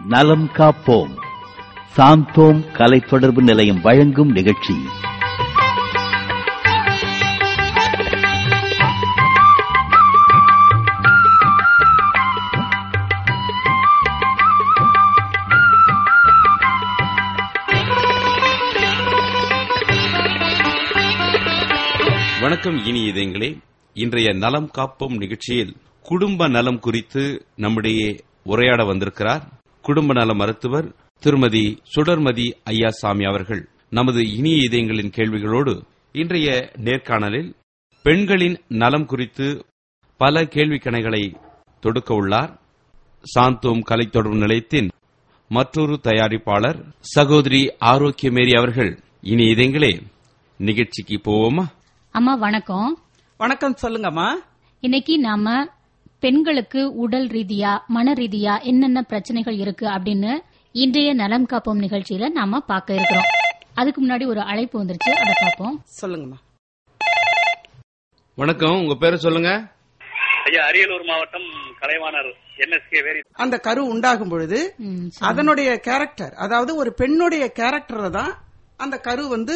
நலம் காப்போம் சாந்தோம் கலை தொடர்பு நிலையம் வழங்கும் நிகழ்ச்சி வணக்கம் இனி இதயங்களே இன்றைய நலம் காப்போம் நிகழ்ச்சியில் குடும்ப நலம் குறித்து நம்முடைய உரையாட வந்திருக்கிறார் குடும்ப நல மருத்துவர் திருமதி சுடர்மதி ஐயாசாமி அவர்கள் நமது இனிய இதயங்களின் கேள்விகளோடு இன்றைய நேர்காணலில் பெண்களின் நலம் குறித்து பல கேள்வி கணைகளை தொடுக்க உள்ளார் சாந்தோம் கலை தொடர்பு நிலையத்தின் மற்றொரு தயாரிப்பாளர் சகோதரி ஆரோக்கியமேரி அவர்கள் இனி இதயங்களே நிகழ்ச்சிக்கு போவோமா அம்மா வணக்கம் வணக்கம் சொல்லுங்கம்மா இன்னைக்கு நாம பெண்களுக்கு உடல் ரீதியா மன ரீதியா என்னென்ன பிரச்சனைகள் இருக்கு அப்படின்னு இன்றைய நலம் காப்போம் நிகழ்ச்சியில நாம பார்க்க இருக்கிறோம் அதுக்கு முன்னாடி ஒரு அழைப்பு வந்துருச்சு அதை பார்ப்போம் சொல்லுங்கம்மா வணக்கம் உங்க பேரு சொல்லுங்க ஐயா அரியலூர் மாவட்டம் கலைவாணர் என்எஸ்கே வேரி அந்த கரு உண்டாகும் பொழுது ம், அதனுடைய கேரக்டர் அதாவது ஒரு பெண்ணுடைய கேரக்டரை தான் அந்த கரு வந்து